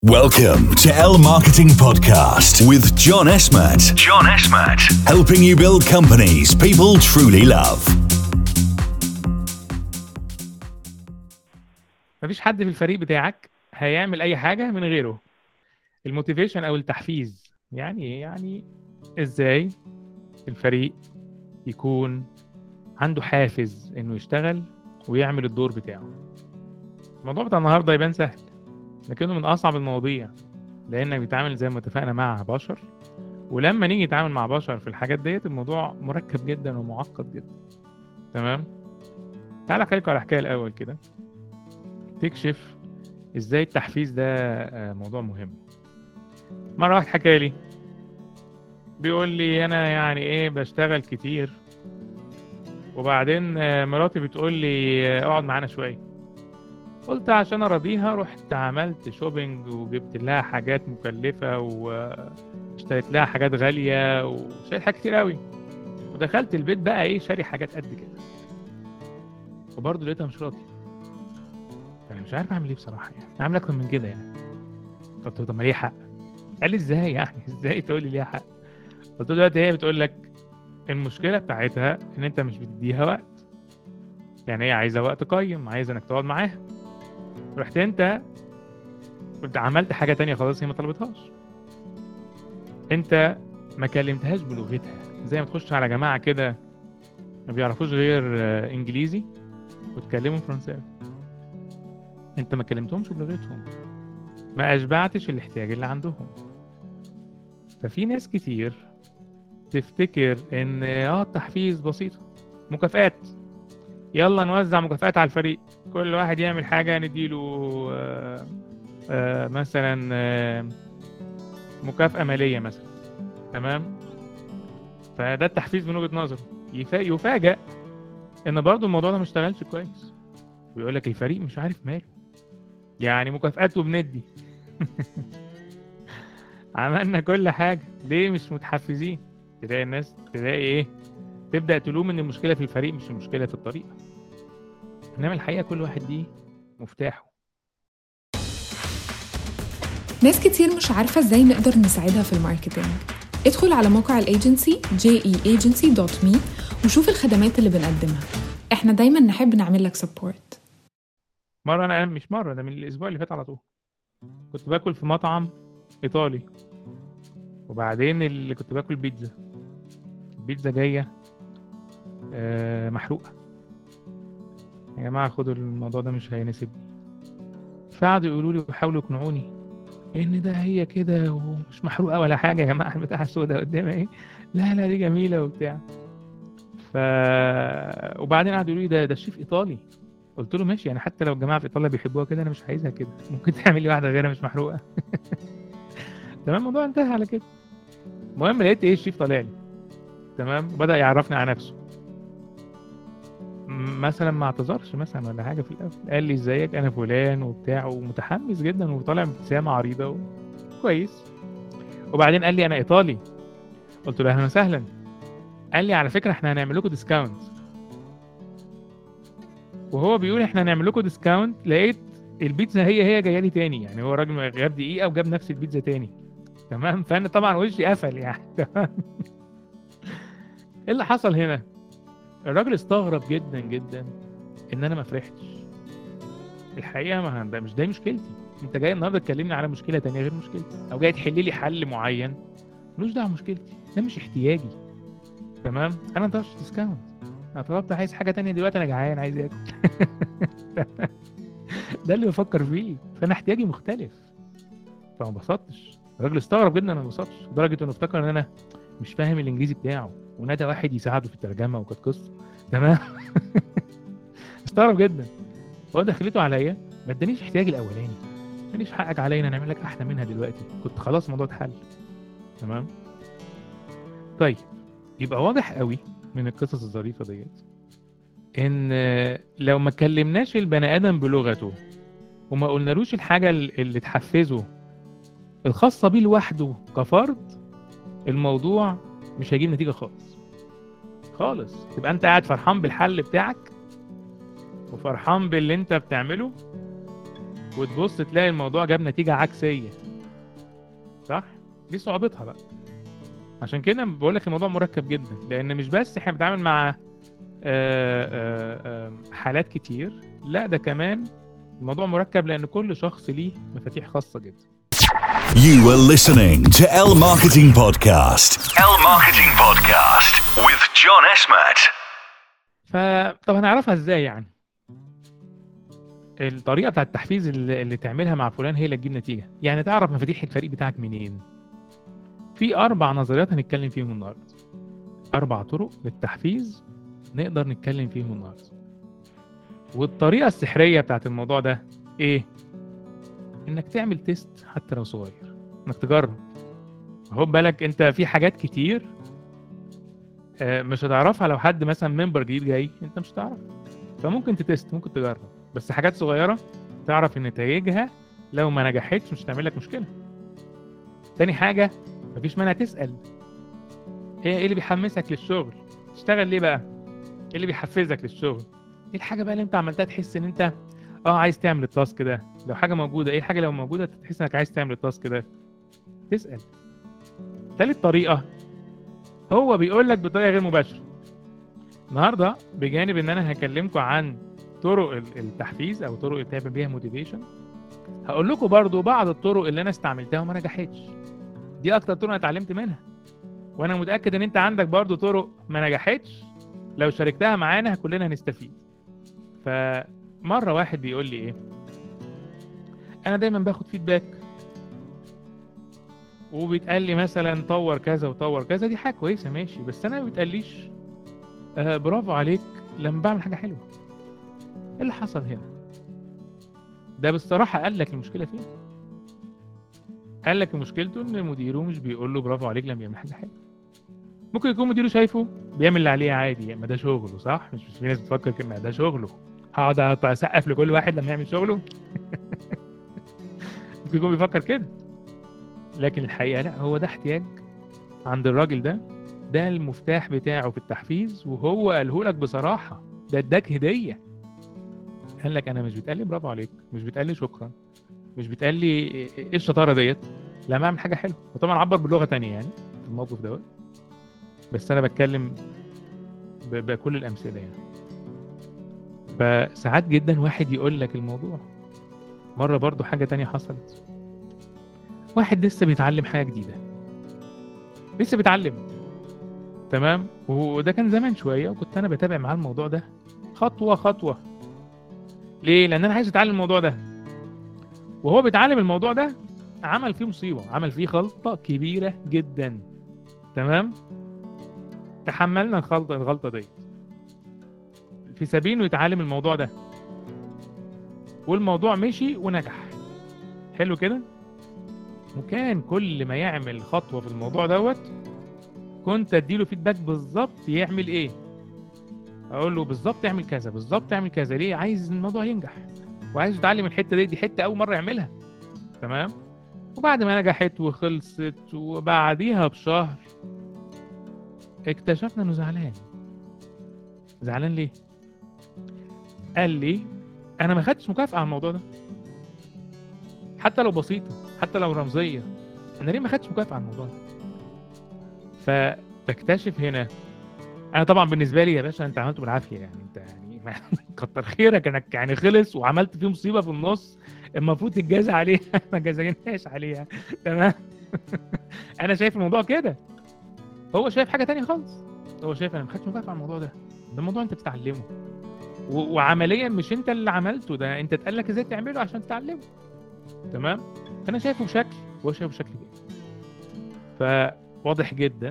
Welcome to L Marketing Podcast with John Esmat. John Esmat, helping you build companies people truly love. مفيش حد في الفريق بتاعك هيعمل اي حاجه من غيره الموتيفيشن او التحفيز يعني ايه يعني ازاي الفريق يكون عنده حافز انه يشتغل ويعمل الدور بتاعه الموضوع بتاع النهارده يبان سهل لكنه من اصعب المواضيع لانك بتتعامل زي ما اتفقنا مع بشر ولما نيجي نتعامل مع بشر في الحاجات ديت الموضوع مركب جدا ومعقد جدا تمام تعالى احكي لكم على حكايه الاول كده تكشف ازاي التحفيز ده آه، موضوع مهم مره واحد حكى لي بيقول لي انا يعني ايه بشتغل كتير وبعدين آه، مراتي بتقول لي آه، اقعد معانا شويه قلت عشان ارضيها رحت عملت شوبينج وجبت لها حاجات مكلفه واشتريت لها حاجات غاليه وشريت حاجات كتير قوي ودخلت البيت بقى ايه شاري حاجات قد كده وبرضه لقيتها مش راضيه انا مش عارف اعمل ايه بصراحه يعني اعمل اكتر من كده يعني قلت له طب ما ليه حق قال لي ازاي يعني ازاي تقول لي ليها حق قلت له دلوقتي هي بتقول لك المشكله بتاعتها ان انت مش بتديها وقت يعني هي عايزه وقت قيم عايزه انك تقعد معاها رحت انت كنت عملت حاجه تانية خلاص هي ما طلبتهاش انت ما كلمتهاش بلغتها زي ما تخش على جماعه كده ما بيعرفوش غير آه، انجليزي وتكلموا فرنساوي انت ما كلمتهمش بلغتهم ما اشبعتش الاحتياج اللي عندهم ففي ناس كتير تفتكر ان اه التحفيز بسيطة مكافآت يلا نوزع مكافآت على الفريق كل واحد يعمل حاجة نديله آه آه مثلا آه مكافأة مالية مثلا تمام فده التحفيز من وجهة نظره يفا- يفاجأ ان برضه الموضوع ده ما اشتغلش كويس ويقول لك الفريق مش عارف ماله يعني مكافآته بندي عملنا كل حاجة ليه مش متحفزين تلاقي الناس تلاقي ايه تبدأ تلوم ان المشكلة في الفريق مش المشكلة في الطريقة انما الحقيقة كل واحد ليه مفتاحه ناس كتير مش عارفة ازاي نقدر نساعدها في الماركتينج ادخل على موقع الايجنسي jeagency.me وشوف الخدمات اللي بنقدمها احنا دايما نحب نعمل لك سبورت مرة انا مش مرة ده من الاسبوع اللي فات على طول كنت باكل في مطعم ايطالي وبعدين اللي كنت باكل بيتزا البيتزا جاية آه، محروقة يا جماعة خدوا الموضوع ده مش هيناسبني فقعدوا يقولوا لي ويحاولوا يقنعوني ان ده هي كده ومش محروقة ولا حاجة يا جماعة البتاعة سودة قدامي ايه لا لا دي جميلة وبتاع ف وبعدين قعدوا يقولوا لي ده ده الشيف ايطالي قلت له ماشي يعني حتى لو الجماعه في ايطاليا بيحبوها كده انا مش عايزها كده ممكن تعمل لي واحده غيرها مش محروقه تمام الموضوع انتهى على كده المهم لقيت ايه الشيف طالع لي تمام وبدا يعرفني على نفسه م- مثلا ما اعتذرش مثلا ولا حاجه في الاول قال لي ازيك انا فلان وبتاع ومتحمس جدا وطالع بابتسامه عريضه و... كويس وبعدين قال لي انا ايطالي قلت له اهلا وسهلا قال لي على فكره احنا هنعمل لكم ديسكاونت وهو بيقول احنا هنعمل لكم ديسكاونت لقيت البيتزا هي هي جايه لي تاني يعني هو الراجل غاب دقيقه وجاب نفس البيتزا تاني تمام فانا طبعا وشي قفل يعني تمام ايه اللي حصل هنا الراجل استغرب جدا جدا ان انا ما فرحتش الحقيقه ما ده مش ده مشكلتي انت جاي النهارده تكلمني على مشكله تانية غير مشكلتي او جاي تحل لي حل معين ملوش دعوه مشكلتي ده مش احتياجي تمام انا ما طلبتش ديسكاونت انا طلبت عايز حاجه تانية دلوقتي انا جعان عايز اكل ده اللي بفكر فيه فانا احتياجي مختلف فما انبسطتش الراجل استغرب جدا انا ما انبسطتش لدرجه انه افتكر ان انا مش فاهم الانجليزي بتاعه ونادى واحد يساعده في الترجمه وكانت قصه تمام استغرب جدا هو دخلته عليا ما ادانيش احتياجي الاولاني ما ادانيش حقك علينا نعمل لك احلى منها دلوقتي كنت خلاص الموضوع اتحل تمام طيب يبقى واضح قوي من القصص الظريفه ديت ان لو ما كلمناش البني ادم بلغته وما قلنالوش الحاجه اللي تحفزه الخاصه بيه لوحده كفرد الموضوع مش هيجيب نتيجه خالص خالص تبقى انت قاعد فرحان بالحل بتاعك وفرحان باللي انت بتعمله وتبص تلاقي الموضوع جاب نتيجه عكسيه صح دي صعوبتها بقى عشان كده بقول لك الموضوع مركب جدا لان مش بس احنا بنتعامل مع آه، آه، آه، حالات كتير لا ده كمان الموضوع مركب لان كل شخص ليه مفاتيح خاصه جدا You were listening to L Marketing Podcast. L Marketing Podcast with John Esmat. فطب هنعرفها ازاي يعني الطريقه بتاعت التحفيز اللي, اللي تعملها مع فلان هي اللي تجيب نتيجه يعني تعرف مفاتيح الفريق بتاعك منين في اربع نظريات هنتكلم فيهم النهارده اربع طرق للتحفيز نقدر نتكلم فيهم النهارده والطريقه السحريه بتاعت الموضوع ده ايه انك تعمل تيست حتى لو صغير انك تجرب خد بالك انت في حاجات كتير آه، مش هتعرفها لو حد مثلا ممبر جديد جاي انت مش هتعرف فممكن تتست ممكن تجرب بس حاجات صغيره تعرف ان نتائجها لو ما نجحتش مش هتعمل لك مشكله تاني حاجه مفيش مانع تسال ايه ايه اللي بيحمسك للشغل تشتغل ليه بقى ايه اللي بيحفزك للشغل ايه الحاجه بقى اللي انت عملتها تحس ان انت اه عايز تعمل التاسك ده لو حاجه موجوده ايه الحاجه لو موجوده تحس انك عايز تعمل التاسك ده تسال تالت طريقه هو بيقول لك بطريقه غير مباشره النهارده بجانب ان انا هكلمكم عن طرق ال- التحفيز او طرق اللي تعمل بيها موتيفيشن هقول لكم برضو بعض الطرق اللي انا استعملتها وما نجحتش دي اكتر طرق انا اتعلمت منها وانا متاكد ان انت عندك برضو طرق ما نجحتش لو شاركتها معانا كلنا هنستفيد فمره واحد بيقول لي ايه انا دايما باخد فيدباك وبيتقال لي مثلا طور كذا وطور كذا دي حاجه كويسه ماشي بس انا ما بيتقاليش آه برافو عليك لما بعمل حاجه حلوه ايه اللي حصل هنا ده بصراحه قال لك المشكله فين قال لك مشكلته ان مديره مش بيقول له برافو عليك لما يعمل حاجه حلوه ممكن يكون مديره شايفه بيعمل اللي عليه عادي ما ده شغله صح مش مش في ناس بتفكر كده ما ده شغله هقعد اسقف لكل واحد لما يعمل شغله ممكن يكون بيفكر كده لكن الحقيقه لا هو ده احتياج عند الراجل ده ده المفتاح بتاعه في التحفيز وهو قاله لك بصراحه ده اداك هديه قال لك انا مش بتقال لي برافو عليك مش بتقال لي شكرا مش بتقال لي ايه الشطاره ديت لا ما اعمل حاجه حلوه وطبعا عبر بلغه تانية يعني في الموقف دوت بس انا بتكلم ب- بكل الامثله يعني فساعات جدا واحد يقول لك الموضوع مره برضو حاجه تانية حصلت واحد لسه بيتعلم حاجه جديده لسه بيتعلم تمام وده كان زمان شويه وكنت انا بتابع معاه الموضوع ده خطوه خطوه ليه لان انا عايز اتعلم الموضوع ده وهو بيتعلم الموضوع ده عمل فيه مصيبه عمل فيه غلطه كبيره جدا تمام تحملنا الغلطه الغلطه دي في سبيل انه يتعلم الموضوع ده والموضوع مشي ونجح حلو كده وكان كل ما يعمل خطوه في الموضوع دوت كنت اديله فيدباك بالظبط يعمل ايه اقول له بالظبط اعمل كذا بالظبط اعمل كذا ليه عايز الموضوع ينجح وعايز يتعلم الحته دي دي حته اول مره يعملها تمام وبعد ما نجحت وخلصت وبعديها بشهر اكتشفنا انه زعلان زعلان ليه قال لي انا ما خدتش مكافاه على الموضوع ده حتى لو بسيطه حتى لو رمزيه انا ليه ما خدتش مكافاه على الموضوع ده فبكتشف هنا انا طبعا بالنسبه لي يا باشا انت عملته بالعافيه يعني انت يعني ما- كتر خيرك انك يعني خلص وعملت فيه مصيبه في النص المفروض تتجازى عليها ما جازيناش عليها تمام انا شايف الموضوع كده هو شايف حاجه تانية خالص هو شايف انا ما خدتش مكافاه على الموضوع ده ده الموضوع انت بتتعلمه و- وعمليا مش انت اللي عملته ده انت اتقال لك ازاي تعمله عشان تتعلمه تمام فانا شايفه بشكل وهو شايفه بشكل تاني فواضح جدا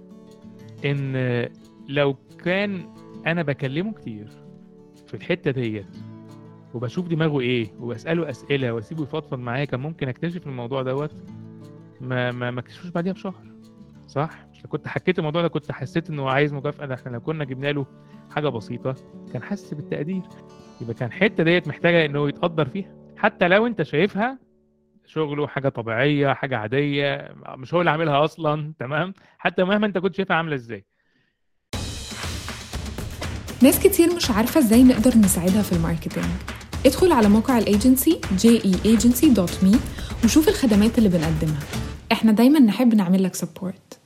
ان لو كان انا بكلمه كتير في الحته ديت وبشوف دماغه ايه وبساله اسئله واسيبه يفضفض معايا كان ممكن اكتشف الموضوع دوت ما ما ما اكتشفوش بعديها بشهر صح مش لو كنت حكيت الموضوع ده كنت حسيت انه عايز مكافاه ده احنا لو كنا جبنا له حاجه بسيطه كان حاسس بالتقدير يبقى كان الحته ديت محتاجه انه يتقدر فيها حتى لو انت شايفها شغله حاجه طبيعيه حاجه عاديه مش هو اللي عاملها اصلا تمام حتى مهما انت كنت شايفها عامله ازاي ناس كتير مش عارفة ازاي نقدر نساعدها في الماركتينج ادخل على موقع الايجنسي jeagency.me وشوف الخدمات اللي بنقدمها احنا دايما نحب نعمل لك سبورت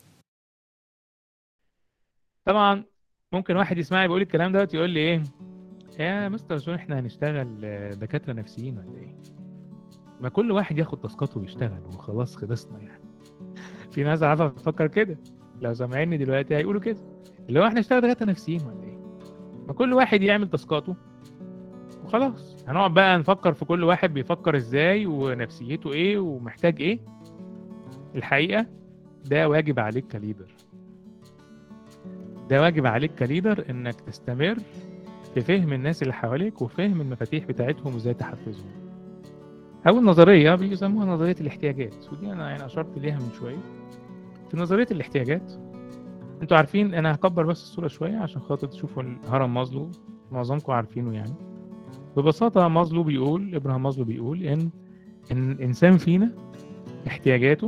طبعا ممكن واحد يسمعني بيقول الكلام دوت يقول لي ايه يا مستر جون احنا هنشتغل آه، دكاتره نفسيين ولا ايه ما كل واحد ياخد تاسكاته ويشتغل وخلاص خلصنا يعني في ناس عارفه بتفكر كده لو سامعيني دلوقتي هيقولوا كده اللي هو احنا نشتغل دكاتره نفسيين ولا ايه ما كل واحد يعمل تاسكاته وخلاص هنقعد بقى نفكر في كل واحد بيفكر ازاي ونفسيته ايه ومحتاج ايه الحقيقه ده واجب عليك كليدر ده واجب عليك كليدر انك تستمر في فهم الناس اللي حواليك وفهم المفاتيح بتاعتهم وازاي تحفزهم اول نظريه بيسموها نظريه الاحتياجات ودي انا يعني اشرت ليها من شويه في نظريه الاحتياجات انتوا عارفين انا هكبر بس الصوره شويه عشان خاطر تشوفوا هرم مازلو معظمكم عارفينه يعني ببساطه مازلو بيقول ابراهام مازلو بيقول ان ان الانسان فينا احتياجاته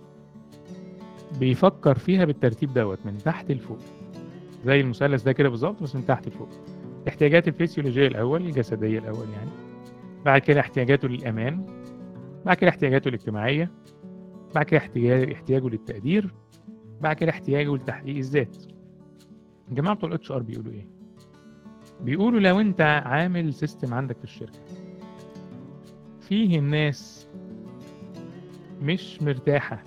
بيفكر فيها بالترتيب دوت من تحت لفوق زي المثلث ده كده بالظبط بس من تحت لفوق احتياجات الفسيولوجيه الاول الجسديه الاول يعني بعد كده احتياجاته للامان بعد كده احتياجاته الاجتماعيه بعد كده احتياج احتياجه للتقدير بعد كده احتياجه لتحقيق الذات الجماعه بتوع الاتش ار بيقولوا ايه بيقولوا لو انت عامل سيستم عندك في الشركه فيه الناس مش مرتاحه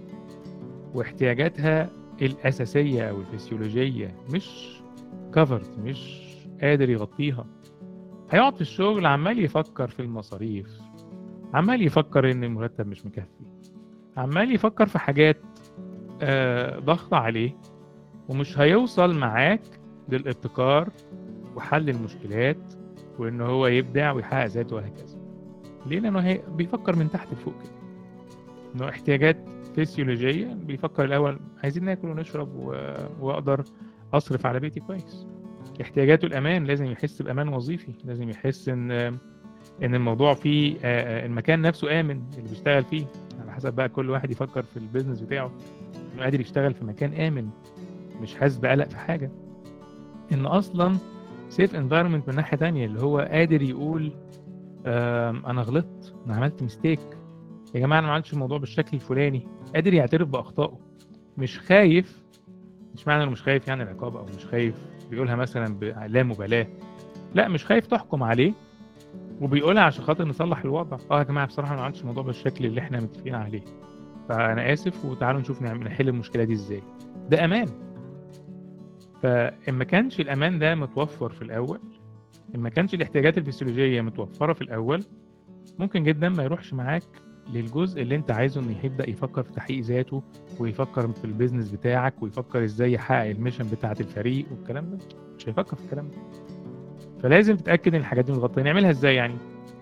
واحتياجاتها الأساسية أو الفسيولوجية مش كفرد مش قادر يغطيها هيقعد في الشغل عمال يفكر في المصاريف عمال يفكر إن المرتب مش مكفي عمال يفكر في حاجات آه، ضغط عليه ومش هيوصل معاك للابتكار وحل المشكلات وإن هو يبدع ويحقق ذاته وهكذا ليه؟ لأنه هي بيفكر من تحت لفوق كده إنه احتياجات فسيولوجية بيفكر الأول عايزين ناكل ونشرب و... وأقدر أصرف على بيتي كويس احتياجاته الأمان لازم يحس بأمان وظيفي لازم يحس إن إن الموضوع فيه آه، آه، المكان نفسه آمن اللي بيشتغل فيه على حسب بقى كل واحد يفكر في البيزنس بتاعه إنه قادر يشتغل في مكان آمن مش حاسس بقلق في حاجة إن أصلا سيف انفايرمنت من ناحية تانية اللي هو قادر يقول آم، أنا غلطت أنا عملت ميستيك يا جماعه انا ما عملتش الموضوع بالشكل الفلاني قادر يعترف باخطائه مش خايف مش معنى انه مش خايف يعني العقاب او مش خايف بيقولها مثلا بلا مبالاه لا مش خايف تحكم عليه وبيقولها عشان خاطر نصلح الوضع اه يا جماعه بصراحه أنا ما عملتش الموضوع بالشكل اللي احنا متفقين عليه فانا اسف وتعالوا نشوف نعمل نحل المشكله دي ازاي ده امان فإن ما كانش الامان ده متوفر في الاول إن ما كانش الاحتياجات الفسيولوجيه متوفره في الاول ممكن جدا ما يروحش معاك للجزء اللي انت عايزه انه يبدا يفكر في تحقيق ذاته ويفكر في البيزنس بتاعك ويفكر ازاي يحقق الميشن بتاعه الفريق والكلام ده مش هيفكر في الكلام ده فلازم تتاكد ان الحاجات دي متغطيه نعملها ازاي يعني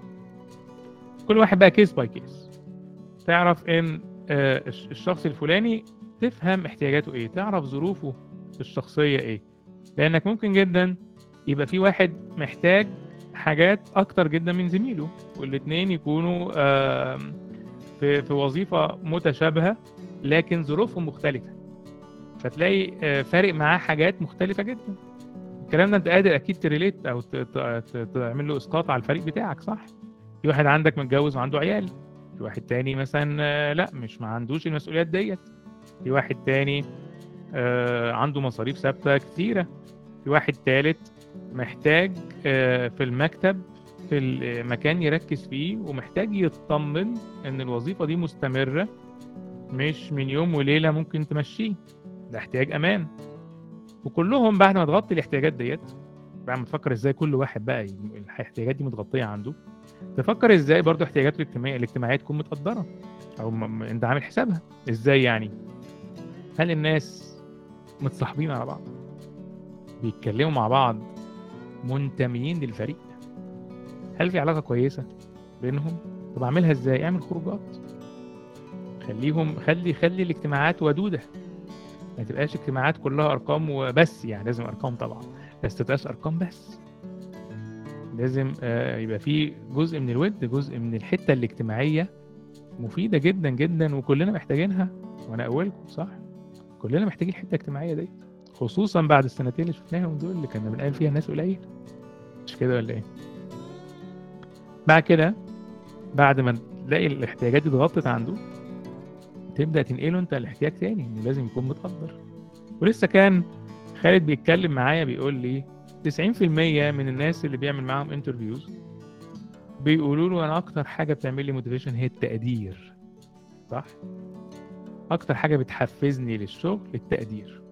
كل واحد بقى كيس باي كيس تعرف ان آه، الش- الشخص الفلاني تفهم احتياجاته ايه تعرف ظروفه الشخصيه ايه لانك ممكن جدا يبقى في واحد محتاج حاجات اكتر جدا من زميله والاثنين يكونوا آم، في في وظيفه متشابهه لكن ظروفهم مختلفه فتلاقي آه، فارق معاه حاجات مختلفه جدا الكلام ده انت قادر اكيد تريليت او ت- ت- ت- تعمل له اسقاط على الفريق بتاعك صح في واحد عندك متجوز وعنده عيال في واحد تاني مثلا آه، لا مش ما عندوش المسؤوليات ديت في واحد تاني آه، عنده مصاريف ثابته كتيره في واحد تالت محتاج آه، في المكتب في المكان يركز فيه ومحتاج يطمن ان الوظيفه دي مستمره مش من يوم وليله ممكن تمشيه ده احتياج امان وكلهم بعد ما تغطي الاحتياجات ديت بعد ما تفكر ازاي كل واحد بقى ي- الاحتياجات دي متغطيه عنده تفكر ازاي برضو احتياجاته الاجتماعيه الاجتماعيه تكون متقدره او م- م- انت عامل حسابها ازاي يعني هل الناس متصاحبين على بعض بيتكلموا مع بعض منتميين للفريق هل في علاقه كويسه بينهم طب اعملها ازاي اعمل خروجات خليهم خلي خلي الاجتماعات ودوده ما تبقاش اجتماعات كلها ارقام وبس يعني لازم ارقام طبعا بس تبقاش ارقام بس لازم آه، يبقى في جزء من الود جزء من الحته الاجتماعيه مفيده جدا جدا وكلنا محتاجينها وانا اولكم صح كلنا محتاجين الحته الاجتماعيه دي خصوصا بعد السنتين اللي شفناهم دول اللي كنا بنقابل فيها ناس قليل مش كده ولا ايه بعد كده بعد ما تلاقي الاحتياجات دي اتغطت عنده تبدا تنقله انت لاحتياج تاني انه لازم يكون متقدر ولسه كان خالد بيتكلم معايا بيقول لي 90% من الناس اللي بيعمل معاهم انترفيوز بيقولوا له انا اكتر حاجه بتعمل لي موتيفيشن هي التقدير صح اكتر حاجه بتحفزني للشغل التقدير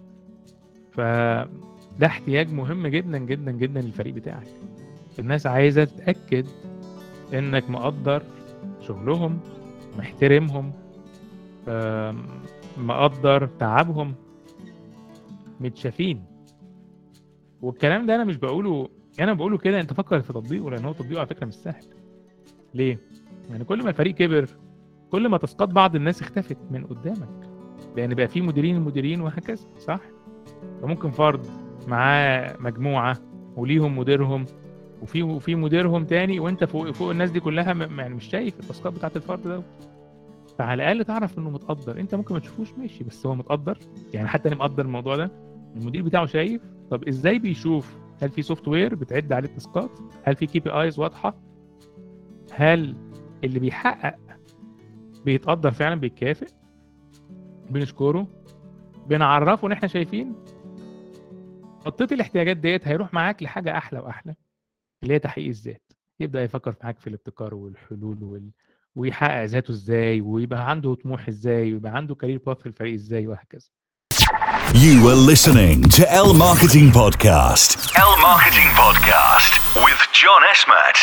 فده احتياج مهم جدا جدا جدا للفريق بتاعك الناس عايزه تتاكد انك مقدر شغلهم محترمهم آم، مقدر تعبهم متشافين والكلام ده انا مش بقوله انا بقوله كده انت فكر في تطبيقه لان هو تطبيقه على فكره مش سهل ليه يعني كل ما الفريق كبر كل ما تاسكات بعض الناس اختفت من قدامك لان بقى في مديرين المديرين وهكذا صح فممكن فرد معاه مجموعه وليهم مديرهم وفي وفي مديرهم تاني وانت فوق فوق الناس دي كلها م- يعني مش شايف التاسكات بتاعت الفرد ده فعلى الاقل تعرف انه متقدر انت ممكن ما تشوفوش ماشي بس هو متقدر يعني حتى انا مقدر الموضوع ده المدير بتاعه شايف طب ازاي بيشوف هل في سوفت وير بتعد عليه التاسكات هل في كي بي ايز واضحه هل اللي بيحقق بيتقدر فعلا بيتكافئ بنشكره بنعرفه ان احنا شايفين حطيت الاحتياجات ديت هيروح معاك لحاجه احلى واحلى اللي هي تحقيق الذات يبدا يفكر معاك في الابتكار والحلول وال... ويحقق ذاته ازاي ويبقى عنده طموح ازاي ويبقى عنده كارير باث في الفريق ازاي وهكذا You were listening to L Marketing Podcast. L Marketing Podcast with John Esmat.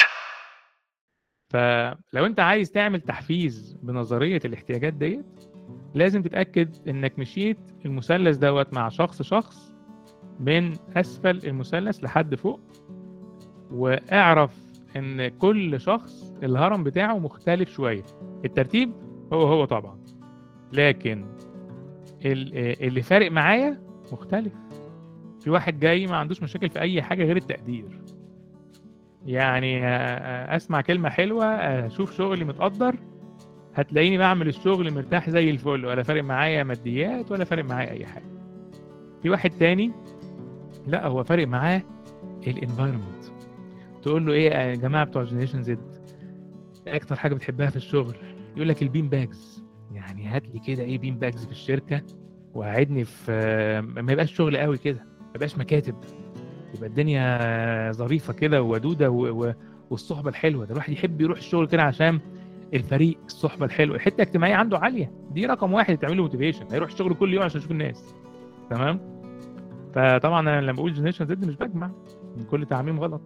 فلو انت عايز تعمل تحفيز بنظريه الاحتياجات ديت لازم تتاكد انك مشيت المثلث دوت مع شخص شخص من اسفل المثلث لحد فوق واعرف ان كل شخص الهرم بتاعه مختلف شويه الترتيب هو هو طبعا لكن ال- اللي فارق معايا مختلف في واحد جاي ما عندوش مشاكل في اي حاجه غير التقدير يعني آه، اسمع كلمه حلوه اشوف شغلي متقدر هتلاقيني بعمل الشغل مرتاح زي الفل ولا فارق معايا ماديات ولا فارق معايا اي حاجه في واحد تاني لا هو فارق معاه الانفايرمنت تقول له ايه يا جماعه بتوع جنريشن زد اكتر حاجه بتحبها في الشغل يقول لك البين باجز يعني هات لي كده ايه بين باجز في الشركه وقعدني في ما يبقاش شغل قوي كده ما يبقاش مكاتب يبقى الدنيا ظريفه كده ودوده و... و... والصحبه الحلوه ده الواحد يحب يروح الشغل كده عشان الفريق الصحبه الحلوه الحته الاجتماعيه عنده عاليه دي رقم واحد تعمل له موتيفيشن هيروح الشغل كل يوم عشان يشوف الناس تمام فطبعا انا لما بقول جنريشن زد مش بجمع من كل تعميم غلط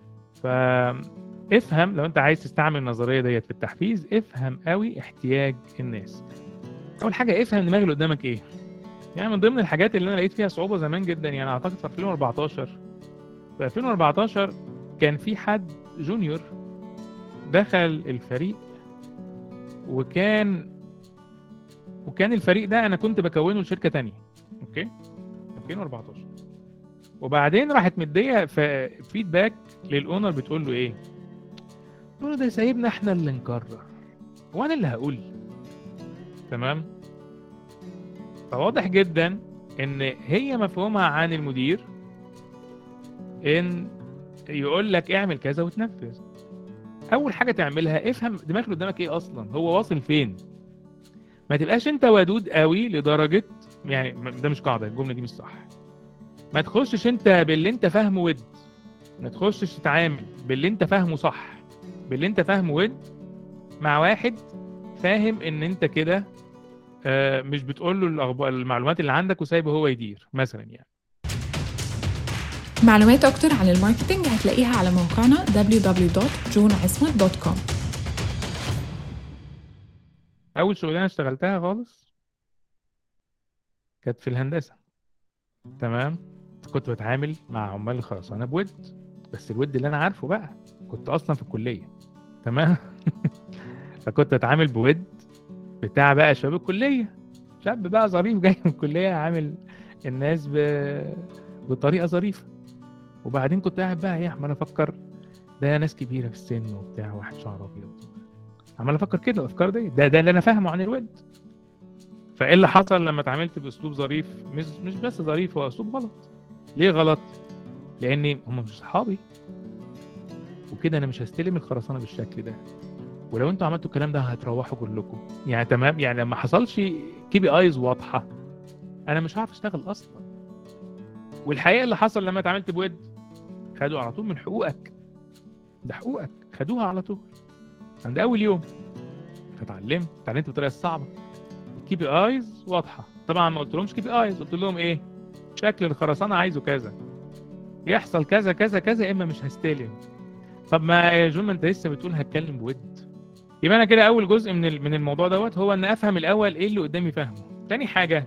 فافهم لو انت عايز تستعمل النظريه ديت في التحفيز افهم قوي احتياج الناس اول حاجه افهم دماغ اللي قدامك ايه يعني من ضمن الحاجات اللي انا لقيت فيها صعوبه زمان جدا يعني اعتقد في 2014 في 2014 كان في حد جونيور دخل الفريق وكان وكان الفريق ده انا كنت بكونه لشركه تانية اوكي 2014 وبعدين راحت مديه في فيدباك للاونر بتقول له ايه بتقول له ده سايبنا احنا اللي نقرر وانا اللي هقول تمام فواضح جدا ان هي مفهومها عن المدير ان يقول لك اعمل كذا وتنفذ اول حاجه تعملها افهم دماغ اللي قدامك ايه اصلا هو واصل فين ما تبقاش انت ودود قوي لدرجه يعني ده مش قاعده الجمله دي مش صح ما تخشش انت باللي انت فاهمه ود ما تخشش تتعامل باللي انت فاهمه صح باللي انت فاهمه ود مع واحد فاهم ان انت كده آه، مش بتقول له الأخبار المعلومات اللي عندك وسايبه هو يدير مثلا يعني معلومات أكتر عن الماركتينج هتلاقيها على موقعنا www.jonasmith.com اول شغلانه اشتغلتها خالص كانت في الهندسه تمام كنت بتعامل مع عمال الخرسانه بود بس الود اللي انا عارفه بقى كنت اصلا في الكليه تمام فكنت اتعامل بود بتاع بقى شباب الكليه شاب بقى ظريف جاي من الكليه عامل الناس ب... بطريقه ظريفه وبعدين كنت قاعد بقى ايه عمال افكر ده ناس كبيره في السن وبتاع واحد شعر ابيض عمال افكر كده الافكار دي ده ده اللي انا فاهمه عن الود فايه اللي حصل لما اتعاملت باسلوب ظريف مش مش بس ظريف هو اسلوب غلط ليه غلط لان هم مش صحابي وكده انا مش هستلم الخرسانه بالشكل ده ولو انتوا عملتوا الكلام ده هتروحوا كلكم يعني تمام يعني لما حصلش كي بي ايز واضحه انا مش هعرف اشتغل اصلا والحقيقه اللي حصل لما اتعاملت بود خدوا على طول من حقوقك ده حقوقك خدوها على طول عند اول يوم فتعلمت اتعلمت بالطريقه الصعبه الكي بي ايز واضحه طبعا ما قلت لهمش كي بي ايز قلت لهم ايه شكل الخرسانه عايزه كذا يحصل كذا كذا كذا يا اما مش هستلم طب ما يا جون ما انت لسه بتقول هتكلم بود يبقى انا كده اول جزء من ال- من الموضوع دوت هو ان افهم الاول ايه اللي قدامي فاهمه تاني حاجه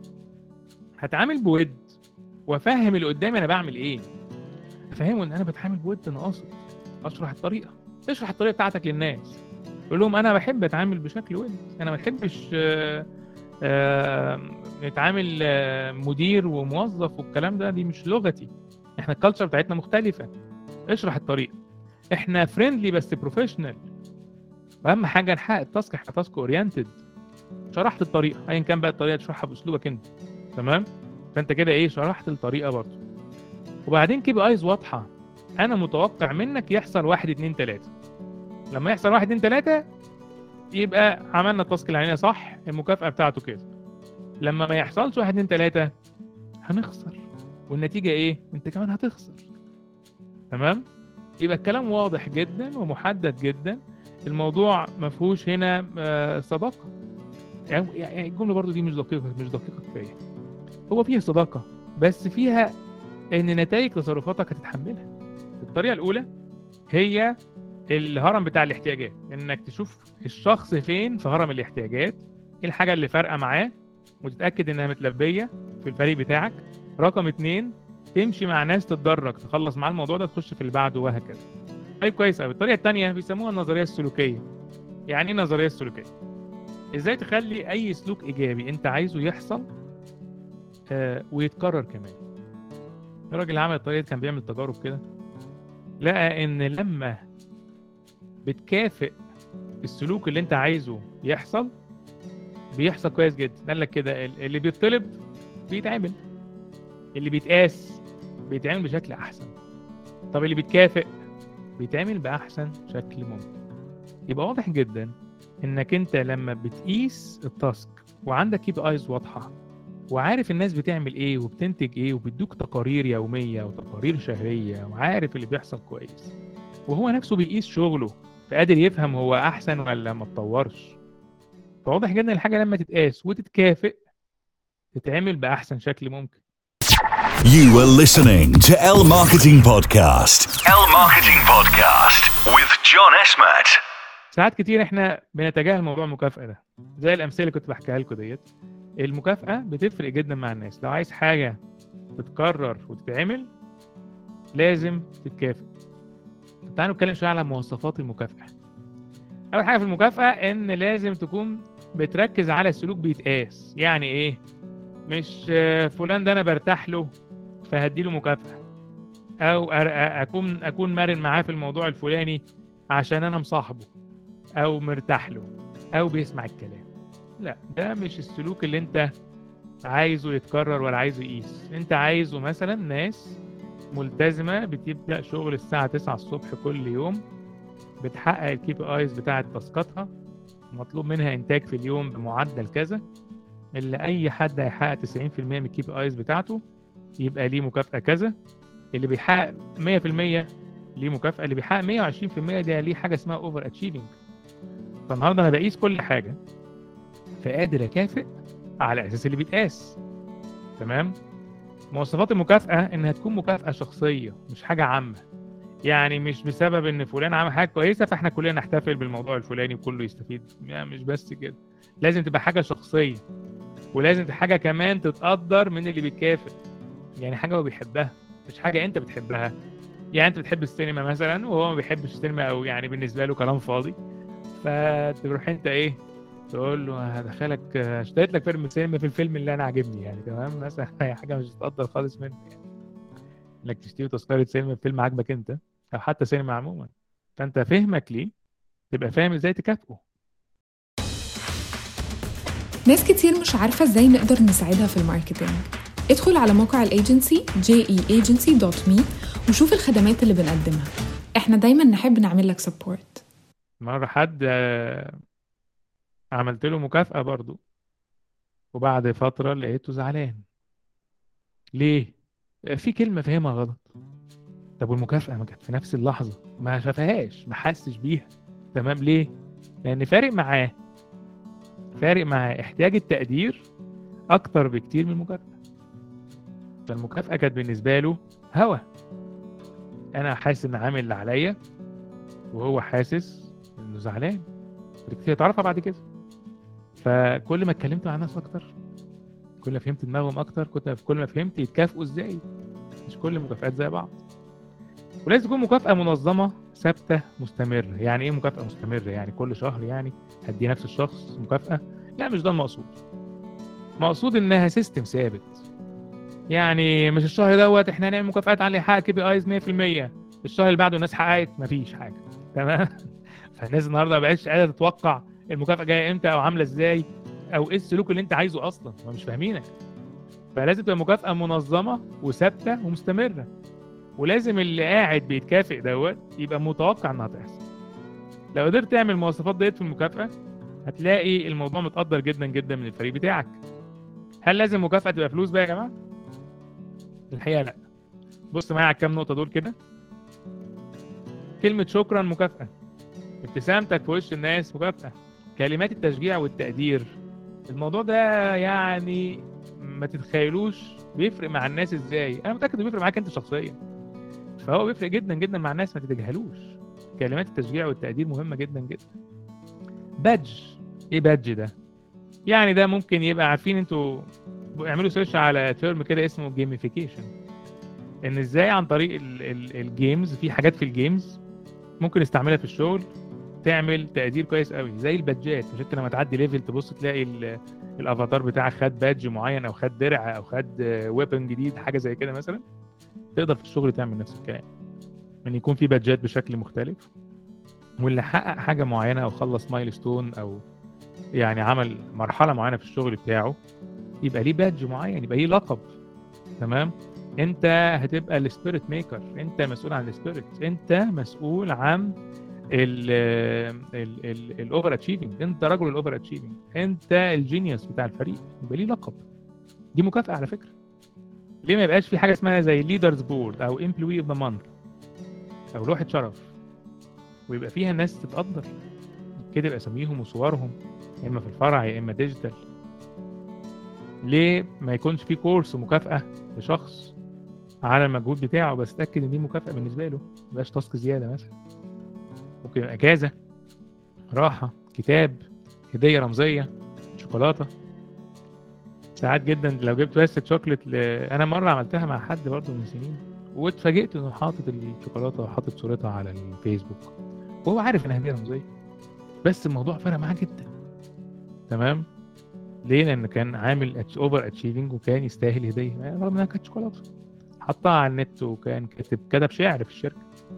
هتعامل بود وافهم اللي قدامي انا بعمل ايه افهمه ان انا بتعامل بود انا قاصد اشرح الطريقه اشرح الطريقه بتاعتك للناس قول لهم انا بحب اتعامل بشكل ود انا ما بحبش آه، آه، نتعامل آه، مدير وموظف والكلام ده دي مش لغتي احنا الكالتشر بتاعتنا مختلفه اشرح الطريقه احنا فريندلي بس بروفيشنال واهم حاجه نحقق التاسك احنا تاسك اورينتد شرحت الطريقه ايا كان بقى الطريقه تشرحها باسلوبك انت تمام فانت كده ايه شرحت الطريقه برضه وبعدين كي بي ايز واضحه انا متوقع منك يحصل واحد اتنين تلاته لما يحصل واحد اتنين تلاته يبقى عملنا التاسك اللي علينا صح المكافاه بتاعته كده لما ما يحصلش واحد اتنين تلاته هنخسر والنتيجه ايه انت كمان هتخسر تمام يبقى الكلام واضح جدا ومحدد جدا الموضوع ما فيهوش هنا آه، صداقه يعني يعني الجمله برضو دي مش دقيقه مش دقيقه كفايه هو فيها صداقه بس فيها ان نتائج تصرفاتك هتتحملها الطريقه الاولى هي الهرم بتاع الاحتياجات انك تشوف الشخص فين في هرم الاحتياجات ايه الحاجه اللي فارقه معاه وتتاكد انها متلبيه في الفريق بتاعك رقم اتنين تمشي مع ناس تتدرج تخلص معاه الموضوع ده تخش في اللي بعده وهكذا طيب كويس قوي الطريقه الثانيه بيسموها النظريه السلوكيه يعني ايه النظريه السلوكيه ازاي تخلي اي سلوك ايجابي انت عايزه يحصل آه ويتكرر كمان الراجل اللي عمل الطريقه دي كان بيعمل تجارب كده لقى ان لما بتكافئ السلوك اللي انت عايزه يحصل بيحصل كويس جدا قال لك كده ال- اللي بيطلب بيتعمل اللي بيتقاس بيتعمل بشكل احسن طب اللي بيتكافئ بيتعمل باحسن شكل ممكن يبقى واضح جدا انك انت لما بتقيس التاسك وعندك كي بي ايز واضحه وعارف الناس بتعمل ايه وبتنتج ايه وبيدوك تقارير يوميه وتقارير شهريه وعارف اللي بيحصل كويس وهو نفسه بيقيس شغله فقادر يفهم هو احسن ولا ما اتطورش فواضح جدا الحاجه لما تتقاس وتتكافئ تتعمل باحسن شكل ممكن You were listening to L Marketing Podcast. L Marketing Podcast with John Esmat. ساعات كتير احنا بنتجاهل موضوع المكافأة ده زي الأمثلة اللي كنت بحكيها لكم ديت المكافأة بتفرق جدا مع الناس لو عايز حاجة تتكرر وتتعمل لازم تتكافئ طب تعالوا نتكلم شوية على مواصفات المكافأة أول حاجة في المكافأة إن لازم تكون بتركز على السلوك بيتقاس يعني إيه مش آه، فلان ده أنا برتاح له فهديله مكافأة أو أر- أكون أكون مرن معاه في الموضوع الفلاني عشان أنا مصاحبه او مرتاح له او بيسمع الكلام لا ده مش السلوك اللي انت عايزه يتكرر ولا عايزه يقيس انت عايزه مثلا ناس ملتزمه بتبدا شغل الساعه 9 الصبح كل يوم بتحقق الكي بي ايز بتاعه تاسكاتها مطلوب منها انتاج في اليوم بمعدل كذا اللي اي حد هيحقق 90% من الكي بي ايز بتاعته يبقى ليه مكافاه كذا اللي بيحقق 100% ليه مكافاه اللي بيحقق 120% ده ليه حاجه اسمها اوفر اتشيفنج فالنهارده انا بقيس كل حاجه فقادر اكافئ على اساس اللي بيتقاس تمام مواصفات المكافاه انها تكون مكافاه شخصيه مش حاجه عامه يعني مش بسبب ان فلان عمل حاجه كويسه فاحنا كلنا نحتفل بالموضوع الفلاني وكله يستفيد يعني مش بس كده لازم تبقى حاجه شخصيه ولازم حاجه كمان تتقدر من اللي بيتكافئ يعني حاجه هو بيحبها مش حاجه انت بتحبها يعني انت بتحب السينما مثلا وهو ما بيحبش السينما او يعني بالنسبه له كلام فاضي فتروح انت ايه تقول له هدخلك اشتريت لك فيلم سينما في الفيلم اللي انا عاجبني يعني تمام مثلا هي حاجه مش هتقدر خالص منه يعني انك تشتري تذكره سينما في فيلم عاجبك انت او حتى سينما عموما فانت فهمك ليه تبقى فاهم ازاي تكافئه ناس كتير مش عارفة ازاي نقدر نساعدها في الماركتينج ادخل على موقع الايجنسي jeagency.me وشوف الخدمات اللي بنقدمها احنا دايما نحب نعمل لك سبورت مرة حد آه، عملت له مكافأة برضو وبعد فترة لقيته زعلان ليه؟ في كلمة فاهمها غلط طب والمكافأة ما كانت في نفس اللحظة ما شافهاش ما حسش بيها تمام ليه؟ لأن فارق معاه فارق معاه احتياج التقدير أكتر بكتير من المكافأة فالمكافأة كانت بالنسبة له هوا أنا حاسس إن عامل اللي عليا وهو حاسس إنه زعلان كتير تعرفها بعد كده فكل ما اتكلمت مع الناس أكتر كل ما فهمت دماغهم أكتر كنت كل ما فهمت يتكافئوا إزاي مش كل المكافآت زي بعض ولازم تكون مكافأة منظمة ثابتة مستمرة يعني ايه مكافأة مستمرة يعني كل شهر يعني هدي نفس الشخص مكافأة لا مش ده المقصود مقصود انها سيستم ثابت يعني مش الشهر دوت احنا هنعمل مكافآت على اللي يحقق كي بي ايز 100% الشهر اللي بعده الناس حققت مفيش حاجة تمام فالناس النهارده ما بقتش قادرة تتوقع المكافأة جاية امتى او عاملة ازاي او ايه السلوك اللي انت عايزه اصلا هم مش فاهمينك فلازم تبقى مكافأة منظمة وثابتة ومستمرة ولازم اللي قاعد بيتكافئ دوت يبقى متوقع انها تحصل لو قدرت تعمل المواصفات ديت في المكافأة هتلاقي الموضوع متقدر جدا جدا من الفريق بتاعك هل لازم المكافأة تبقى فلوس بقى يا جماعة؟ الحقيقة لا بص معايا على الكام نقطة دول كده كلمة شكرا مكافأة ابتسامتك في وش الناس مكافأة كلمات التشجيع والتقدير الموضوع ده يعني ما تتخيلوش بيفرق مع الناس ازاي انا متاكد انه بيفرق معاك انت شخصيا فهو بيفرق جدا جدا مع الناس ما تتجاهلوش كلمات التشجيع والتقدير مهمه جدا جدا بادج ايه بادج ده يعني ده ممكن يبقى عارفين انتوا اعملوا سيرش على تيرم كده اسمه جيميفيكيشن ان ازاي عن طريق ال- ال- الجيمز في حاجات في الجيمز ممكن نستعملها في الشغل تعمل تقدير كويس قوي زي البادجات مش انت لما تعدي ليفل تبص تلاقي ال- الافاتار بتاعك خد بادج معين او خد درع او خد ويبن جديد حاجه زي كده مثلا تقدر في الشغل تعمل نفس الكلام ان يكون في بادجات بشكل مختلف واللي حقق حاجه معينه او خلص مايلستون او يعني عمل مرحله معينه في الشغل بتاعه يبقى ليه بادج معين يبقى ليه لقب تمام انت هتبقى السبيريت ميكر انت مسؤول عن السبيريت انت مسؤول عن الاوفر اتشيفنج انت رجل الاوفر اتشيفنج انت الجينيوس بتاع الفريق يبقى ليه لقب دي مكافاه على فكره ليه ما يبقاش في حاجه اسمها زي ليدرز بورد او امبلوي اوف ذا مانث او لوحه شرف ويبقى فيها الناس تتقدر كده اساميهم وصورهم يا اما في الفرع يا اما ديجيتال ليه ما يكونش في كورس ومكافاه لشخص على المجهود بتاعه بس اتاكد ان دي مكافاه بالنسبه له ما يبقاش تاسك زياده مثلا ممكن يبقى اجازه راحه كتاب هديه رمزيه شوكولاته ساعات جدا لو جبت بس شوكليت ل... انا مره عملتها مع حد برضه من سنين واتفاجئت انه حاطط الشوكولاته وحاطط صورتها على الفيسبوك وهو عارف انها هديه رمزيه بس الموضوع فرق معاه جدا تمام ليه لان كان عامل اوفر اتشيفنج وكان يستاهل هديه رغم انها كانت شوكولاته حطها على النت وكان كاتب كتب شعر في الشركه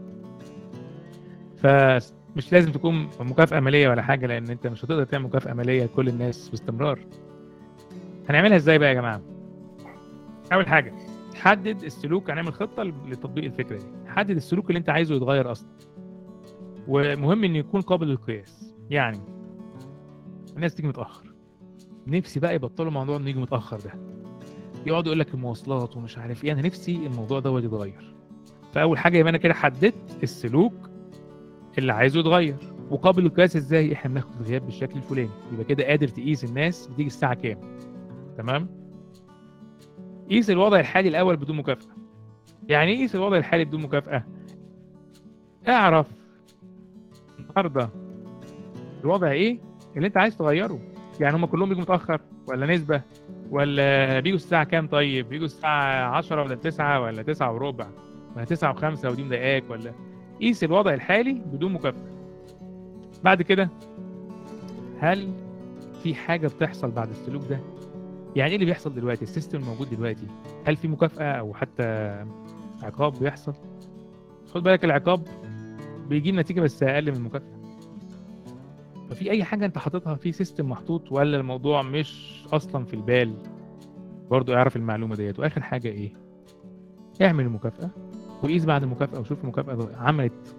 فمش لازم تكون مكافأة مالية ولا حاجة لأن أنت مش هتقدر تعمل مكافأة مالية لكل الناس باستمرار. هنعملها إزاي بقى يا جماعة؟ أول حاجة حدد السلوك هنعمل خطة لتطبيق الفكرة دي. حدد السلوك اللي أنت عايزه يتغير أصلا. ومهم إنه يكون قابل للقياس. يعني الناس تيجي متأخر. نفسي بقى يبطلوا موضوع إنه يجي متأخر ده. يقعد يقول لك المواصلات ومش عارف إيه، أنا نفسي الموضوع دوت يتغير. فأول حاجة يبقى أنا كده حددت السلوك اللي عايزه يتغير وقابل للقياس ازاي احنا بناخد الغياب بالشكل الفلاني يبقى كده قادر تقيس الناس بتيجي الساعه كام تمام قيس الوضع الحالي الاول بدون مكافاه يعني ايه قيس الوضع الحالي بدون مكافاه اعرف النهارده الوضع ايه اللي انت عايز تغيره يعني هم كلهم بيجوا متاخر ولا نسبه ولا بيجوا الساعه كام طيب بيجوا الساعه 10 ولا 9 ولا 9 وربع ولا 9 و5 ودي مضايقاك ولا قيس الوضع الحالي بدون مكافأة بعد كده هل في حاجة بتحصل بعد السلوك ده يعني ايه اللي بيحصل دلوقتي السيستم الموجود دلوقتي هل في مكافأة او حتى عقاب بيحصل خد بالك العقاب بيجيب نتيجة بس اقل من المكافأة ففي اي حاجة انت حاططها في سيستم محطوط ولا الموضوع مش اصلا في البال برضو اعرف المعلومة ديت واخر حاجة ايه اعمل المكافأة وقيس بعد المكافأة وشوف المكافأة عملت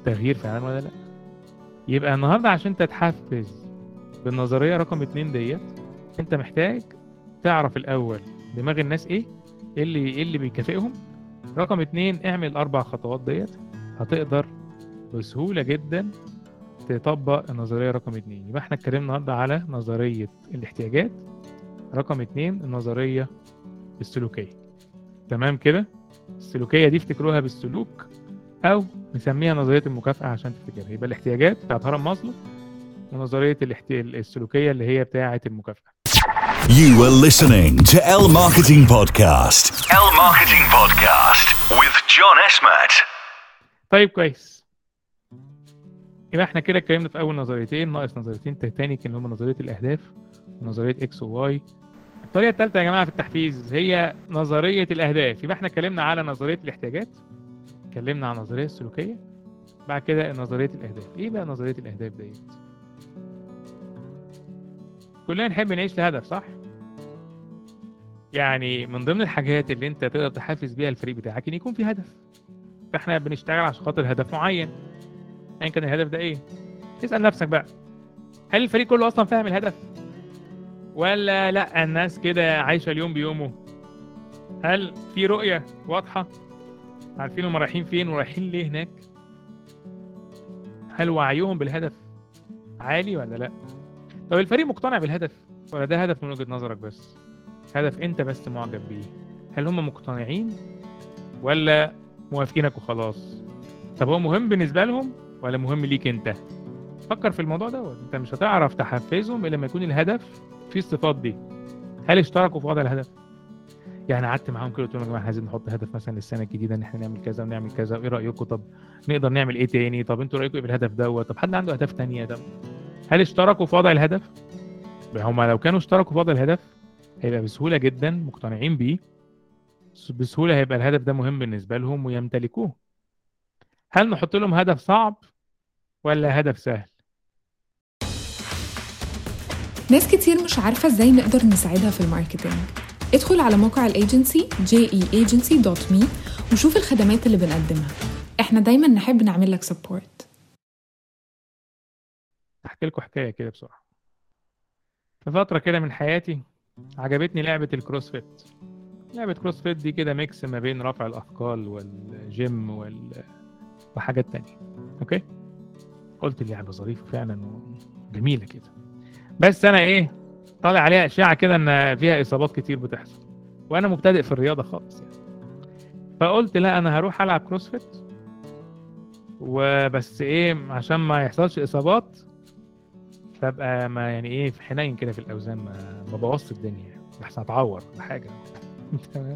التغيير فعلا ولا لا يبقى النهارده عشان تتحفز بالنظريه رقم اتنين ديت انت محتاج تعرف الاول دماغ الناس ايه ايه اللي ايه اللي بيكافئهم رقم اتنين اعمل الاربع خطوات ديت هتقدر بسهوله جدا تطبق النظريه رقم اتنين يبقى احنا اتكلمنا النهارده على نظريه الاحتياجات رقم اتنين النظريه السلوكيه تمام كده السلوكيه دي افتكروها بالسلوك او نسميها نظريه المكافاه عشان تفتكرها يبقى الاحتياجات بتاعت هرم ماسلو ونظريه الاحت... السلوكيه اللي هي بتاعه المكافاه You were listening to L Marketing Podcast. L Marketing Podcast with John Esmat. طيب كويس يبقى احنا كده اتكلمنا في اول نظريتين ناقص نظريتين تيتانيك اللي هم نظريه الاهداف ونظريه اكس وواي الطريقه الثالثه يا جماعه في التحفيز هي نظريه الاهداف يبقى احنا اتكلمنا على نظريه الاحتياجات اتكلمنا عن النظريه السلوكيه بعد كده نظريه الاهداف ايه بقى نظريه الاهداف ديت كلنا نحب نعيش لهدف صح يعني من ضمن الحاجات اللي انت تقدر تحفز بيها الفريق بتاعك ان يكون في هدف فاحنا بنشتغل عشان خاطر هدف معين ايا كان الهدف ده ايه اسال نفسك بقى هل الفريق كله اصلا فاهم الهدف ولا لا الناس كده عايشه اليوم بيومه هل في رؤيه واضحه عارفين هم رايحين فين ورايحين ليه هناك هل وعيهم بالهدف عالي ولا لا طب الفريق مقتنع بالهدف ولا ده هدف من وجهه نظرك بس هدف انت بس معجب بيه هل هم مقتنعين ولا موافقينك وخلاص طب هو مهم بالنسبه لهم ولا مهم ليك انت فكر في الموضوع دوت انت مش هتعرف تحفزهم الا لما يكون الهدف فيه الصفات دي هل اشتركوا في وضع الهدف يعني قعدت معاهم كده قلت لهم يا جماعه عايزين نحط هدف مثلا للسنه الجديده ان احنا نعمل كذا ونعمل كذا وايه رايكم طب نقدر نعمل ايه تاني طب انتوا رايكم ايه بالهدف دوت طب حد عنده اهداف تانية طب هل اشتركوا في وضع الهدف هم لو كانوا اشتركوا في وضع الهدف هيبقى بسهوله جدا مقتنعين بيه بسهوله هيبقى الهدف ده مهم بالنسبه لهم ويمتلكوه هل نحط لهم هدف صعب ولا هدف سهل ناس كتير مش عارفة ازاي نقدر نساعدها في الماركتينج ادخل على موقع الايجنسي jeagency.me وشوف الخدمات اللي بنقدمها احنا دايما نحب نعمل لك سبورت احكي لكم حكايه كده بسرعه في فتره كده من حياتي عجبتني لعبه الكروسفيت لعبه كروسفيت دي كده ميكس ما بين رفع الاثقال والجيم وال... وحاجات تانية اوكي قلت اللعبه ظريفه فعلا وجميله كده بس انا ايه طالع عليها اشاعه كده ان فيها اصابات كتير بتحصل وانا مبتدئ في الرياضه خالص يعني فقلت لا انا هروح العب كروسفيت وبس ايه عشان ما يحصلش اصابات فابقى ما يعني ايه في حنين كده في الاوزان ما ما بوظش الدنيا احسن اتعور بحاجه تمام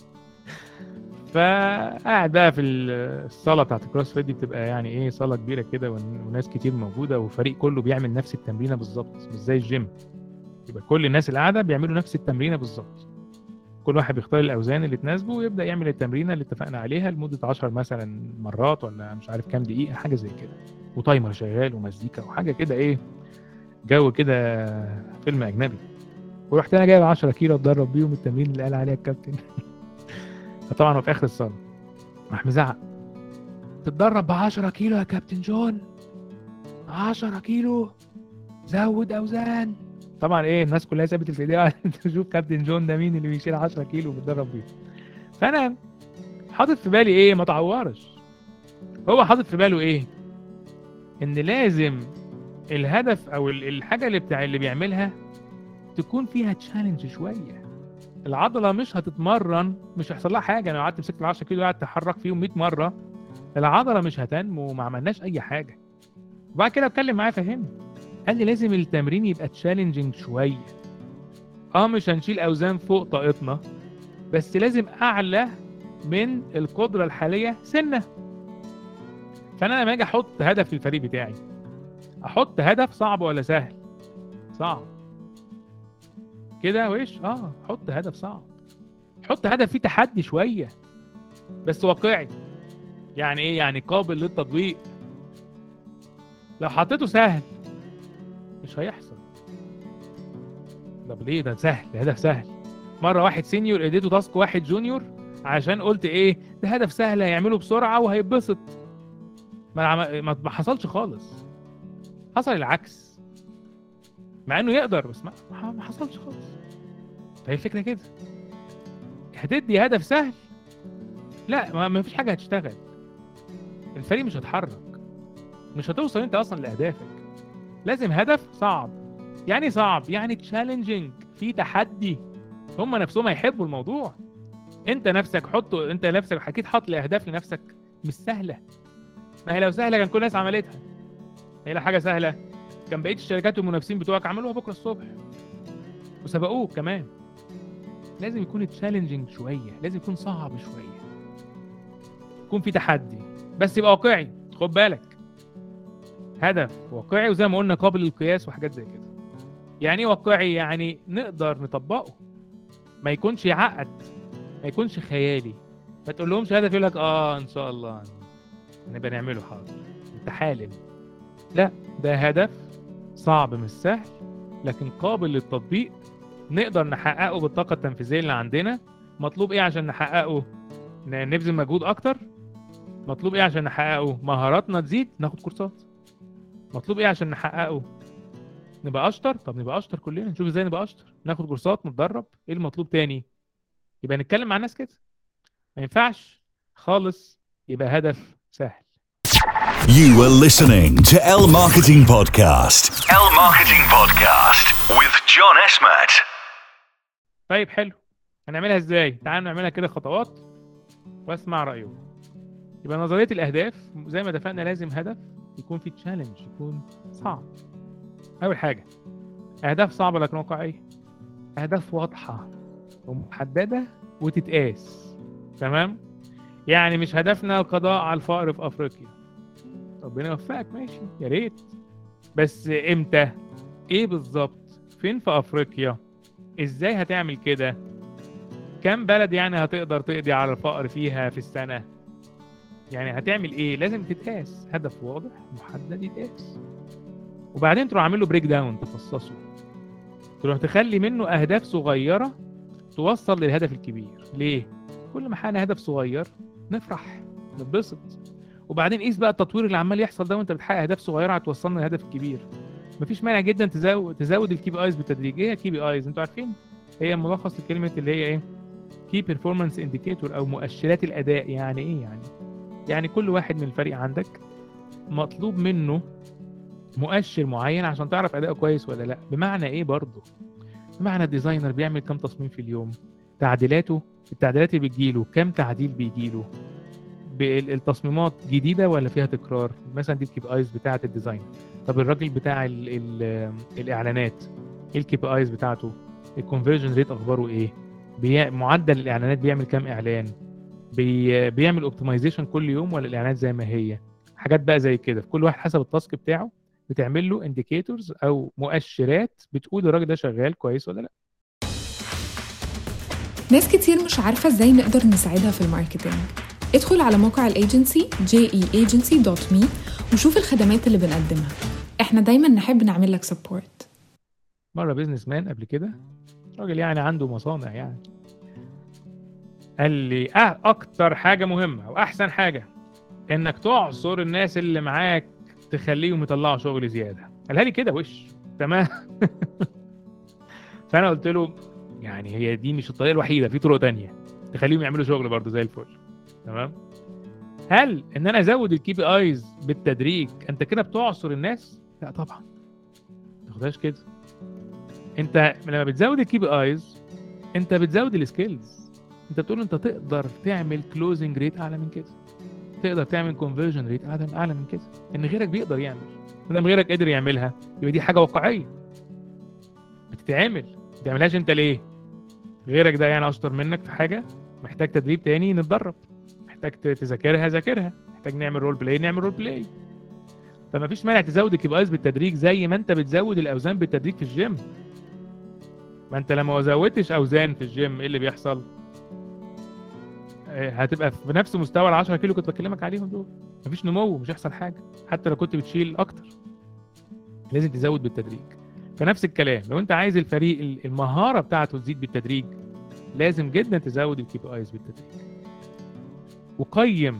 فقاعد بقى في الصاله بتاعت الكروس دي بتبقى يعني ايه صاله كبيره كده وناس كتير موجوده والفريق كله بيعمل نفس التمرينه بالظبط مش زي الجيم يبقى كل الناس اللي قاعده بيعملوا نفس التمرينه بالظبط كل واحد بيختار الاوزان اللي تناسبه ويبدا يعمل التمرينه اللي اتفقنا عليها لمده 10 مثلا مرات ولا مش عارف كام دقيقه حاجه زي كده وتايمر شغال ومزيكا وحاجه كده ايه جو كده فيلم اجنبي ورحت انا جايب 10 كيلو اتدرب بيهم التمرين اللي قال عليها الكابتن فطبعا هو في اخر الصاله راح مزعق تتدرب ب 10 كيلو يا كابتن جون 10 كيلو زود اوزان طبعا ايه الناس كلها ثابت في ايديها تشوف كابتن جون ده مين اللي بيشيل 10 كيلو وبيتدرب بيه فانا حاطط في بالي ايه ما تعورش هو حاطط في باله ايه ان لازم الهدف او الحاجه اللي بتاع اللي بيعملها تكون فيها تشالنج شويه العضله مش هتتمرن مش هيحصل لها حاجه انا قعدت مسكت ال 10 كيلو قعدت تحرك فيهم 100 مره العضله مش هتنمو وما عملناش اي حاجه وبعد كده اتكلم معاه فهمني قال لي لازم التمرين يبقى تشالنجينج شويه اه مش هنشيل اوزان فوق طاقتنا بس لازم اعلى من القدره الحاليه سنه فانا لما اجي احط هدف للفريق بتاعي احط هدف صعب ولا سهل صعب كده وش اه حط هدف صعب حط هدف فيه تحدي شويه بس واقعي يعني ايه يعني قابل للتطبيق لو حطيته سهل مش هيحصل طب ليه ده سهل ده هدف سهل مره واحد سينيور اديته تاسك واحد جونيور عشان قلت ايه ده هدف سهل هيعمله بسرعه وهيتبسط ما عم- ما ما حصلش خالص حصل العكس مع انه يقدر بس ما ما ما حصلش خالص فهي الفكره كده هتدي هدف سهل لا ما ما فيش حاجه هتشتغل الفريق مش هيتحرك مش هتوصل انت اصلا لاهدافك لازم هدف صعب يعني صعب يعني تشالنجينج في تحدي هم نفسهم هيحبوا الموضوع انت نفسك حطه انت نفسك اكيد حاط الاهداف لنفسك مش سهله ما هي لو سهله كان كل الناس عملتها هي لو حاجه سهله كان بقيه الشركات والمنافسين بتوعك عملوها بكره الصبح وسبقوك كمان لازم يكون تشالنجينج شويه لازم يكون صعب شويه يكون في تحدي بس يبقى واقعي خد بالك هدف واقعي وزي ما قلنا قابل للقياس وحاجات زي كده يعني ايه واقعي يعني نقدر نطبقه ما يكونش يعقد ما يكونش خيالي ما تقولهمش هدف يقول لك اه ان شاء الله نبقى نعمله حاضر انت حالم لا ده هدف صعب مش سهل لكن قابل للتطبيق نقدر نحققه بالطاقة التنفيذية اللي عندنا مطلوب ايه عشان نحققه ن- نبذل مجهود اكتر مطلوب ايه عشان نحققه مهاراتنا تزيد ناخد كورسات مطلوب ايه عشان نحققه نبقى اشطر طب نبقى اشطر كلنا نشوف ازاي نبقى اشطر ناخد كورسات نتدرب ايه المطلوب تاني يبقى نتكلم مع الناس كده ما ينفعش خالص يبقى هدف سهل You were listening to L Marketing Podcast. L Marketing Podcast with John Esmat. طيب حلو هنعملها ازاي تعالوا نعملها كده خطوات واسمع رايكم يبقى نظريه الاهداف زي ما اتفقنا لازم هدف يكون في تشالنج يكون صعب اول حاجه اهداف صعبه لكن واقعيه اهداف واضحه ومحدده وتتقاس تمام يعني مش هدفنا القضاء على الفقر في افريقيا ربنا يوفقك ماشي يا ريت بس امتى ايه بالظبط فين في افريقيا ازاي هتعمل كده كم بلد يعني هتقدر تقضي على الفقر فيها في السنة يعني هتعمل ايه لازم تتقاس هدف واضح محدد يتقاس وبعدين تروح عامل له بريك داون تفصصه تروح تخلي منه اهداف صغيرة توصل للهدف الكبير ليه كل ما حققنا هدف صغير نفرح نتبسط وبعدين قيس بقى التطوير اللي عمال يحصل ده وانت بتحقق اهداف صغيره هتوصلنا للهدف الكبير مفيش مانع جدا تزود تزود الكي بي ايز بالتدريج ايه كي بي ايز انتوا عارفين هي ملخص لكلمه اللي هي ايه كي بيرفورمانس انديكيتور او مؤشرات الاداء يعني ايه يعني يعني كل واحد من الفريق عندك مطلوب منه مؤشر معين عشان تعرف اداؤه كويس ولا لا بمعنى ايه برضه بمعنى الديزاينر بيعمل كام تصميم في اليوم تعديلاته التعديلات اللي بتجيله كام تعديل بيجيله بال- التصميمات جديده ولا فيها تكرار مثلا دي الكي بي ايز بتاعه الديزاين طب الراجل بتاع ال ال الاعلانات ايه الكي بي ايز بتاعته الكونفرجن ريت اخباره ايه بي... معدل الاعلانات بيعمل كام اعلان بي... بيعمل اوبتمايزيشن كل يوم ولا الاعلانات زي ما هي حاجات بقى زي كده في كل واحد حسب التاسك بتاعه بتعمل له انديكيتورز او مؤشرات بتقول الراجل ده شغال كويس ولا لا ناس كتير مش عارفة ازاي نقدر نساعدها في الماركتينج ادخل على موقع الايجنسي jeagency.me وشوف الخدمات اللي بنقدمها احنا دايما نحب نعمل لك سبورت مره بيزنس مان قبل كده راجل يعني عنده مصانع يعني قال لي أه اكتر حاجه مهمه واحسن حاجه انك تعصر الناس اللي معاك تخليهم يطلعوا شغل زياده قالها لي كده وش تمام فانا قلت له يعني هي دي مش الطريقه الوحيده في طرق تانية تخليهم يعملوا شغل برضه زي الفل تمام هل ان انا ازود الكي بي ايز بالتدريج انت كده بتعصر الناس لا طبعا ما تاخدهاش كده انت لما بتزود الكي بي ايز انت بتزود السكيلز انت بتقول انت تقدر تعمل كلوزنج ريت اعلى من كده تقدر تعمل كونفرجن ريت اعلى اعلى من كده ان غيرك بيقدر يعمل ما دام غيرك قدر يعملها يبقى دي حاجه واقعيه بتتعمل ما تعملهاش انت ليه غيرك ده يعني اشطر منك في حاجه محتاج تدريب تاني نتدرب محتاج ت- تذاكرها ذاكرها محتاج نعمل رول بلاي نعمل رول بلاي فما فيش مانع تزود الكي بي ايز بالتدريج زي ما انت بتزود الاوزان بالتدريج في الجيم ما انت لما ما زودتش اوزان في الجيم ايه اللي بيحصل آه، هتبقى في نفس مستوى ال 10 كيلو كنت بكلمك عليهم دول مفيش نمو مش هيحصل حاجه حتى لو كنت بتشيل اكتر لازم تزود بالتدريج فنفس الكلام لو انت عايز الفريق ال- المهاره بتاعته تزيد بالتدريج لازم جدا تزود الكي بي ايز بالتدريج وقيم